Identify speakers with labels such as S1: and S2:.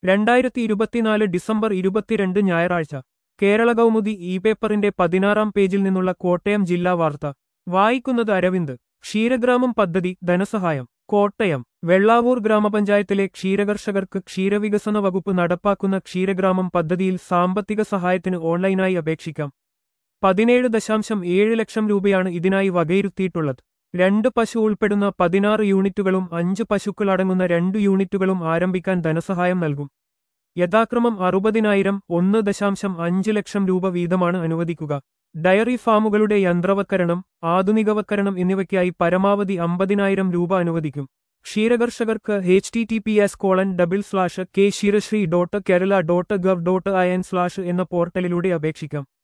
S1: രണ്ടായിരത്തി ഇരുപത്തിനാല് ഡിസംബർ ഇരുപത്തിരണ്ട് ഞായറാഴ്ച കേരള കൗമുദി ഇ പേപ്പറിന്റെ പതിനാറാം പേജിൽ നിന്നുള്ള കോട്ടയം ജില്ലാ വാർത്ത വായിക്കുന്നത് അരവിന്ദ് ക്ഷീരഗ്രാമം പദ്ധതി ധനസഹായം കോട്ടയം വെള്ളാവൂർ ഗ്രാമപഞ്ചായത്തിലെ ക്ഷീരകർഷകർക്ക് ക്ഷീരവികസന വകുപ്പ് നടപ്പാക്കുന്ന ക്ഷീരഗ്രാമം പദ്ധതിയിൽ സാമ്പത്തിക സഹായത്തിന് ഓൺലൈനായി അപേക്ഷിക്കാം പതിനേഴ് ദശാംശം ഏഴ് ലക്ഷം രൂപയാണ് ഇതിനായി വകയിരുത്തിയിട്ടുള്ളത് രണ്ട് പശു ഉൾപ്പെടുന്ന പതിനാറ് യൂണിറ്റുകളും അഞ്ച് പശുക്കൾ അടങ്ങുന്ന രണ്ട് യൂണിറ്റുകളും ആരംഭിക്കാൻ ധനസഹായം നൽകും യഥാക്രമം അറുപതിനായിരം ഒന്ന് ദശാംശം അഞ്ച് ലക്ഷം രൂപ വീതമാണ് അനുവദിക്കുക ഡയറി ഫാമുകളുടെ യന്ത്രവൽക്കരണം ആധുനികവൽക്കരണം എന്നിവയ്ക്കായി പരമാവധി അമ്പതിനായിരം രൂപ അനുവദിക്കും ക്ഷീരകർഷകർക്ക് H T T P S colon double slash K Ksheerasree dot Kerala dot gov dot I N slash എന്ന പോർട്ടലിലൂടെ അപേക്ഷിക്കാം